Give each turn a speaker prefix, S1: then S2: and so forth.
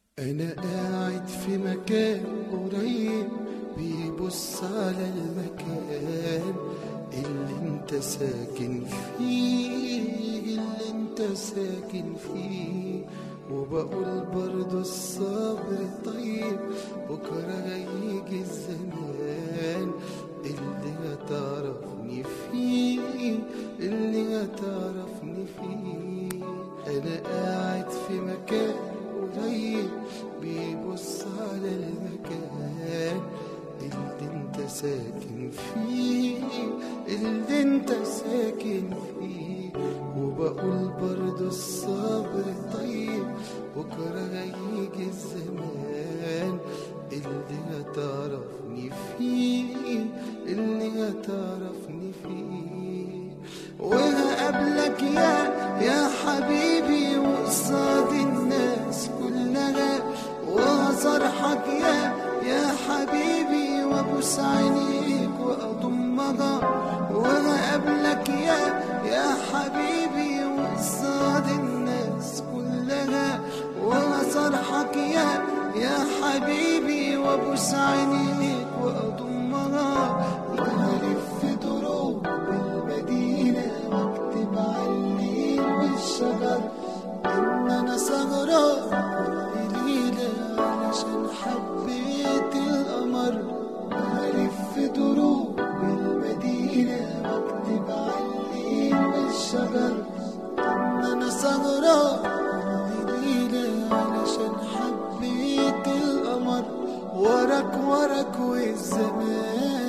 S1: أنا قاعد في مكان قريب بيبص على المكان اللي انت ساكن فيه اللي انت ساكن فيه وبقول برضو الصبر طيب بكرة هيجي الزمان اللي هتعرفني فيه اللي هتعرفني فيه أنا قاعد في مكان قريب بيبص على المكان اللي انت ساكن فيه اللي انت ساكن فيه وبقول برضو الصبر طيب بكرة هيجي الزمان اللي هتعرفني فيه اللي هتعرفني فيه وهقابلك يا يا حبيبي وقصاد الناس كلها وهصرحك يا يا حبيبي وابوس عينيك واضمها وهقابلك يا يا حبيبي وقصاد الناس كلها وهصرحك يا يا حبيبي وابوس عينيك واضمها وهلف دروب المدينة واكتب عليك بالشجر ان انا سهران كل ليلة علشان حبيت القمر وهلف دروب المدينة واكتب عليك بالشجر ان انا سهران كل ليلة علشان حبيت القمر وراك وراك والزمان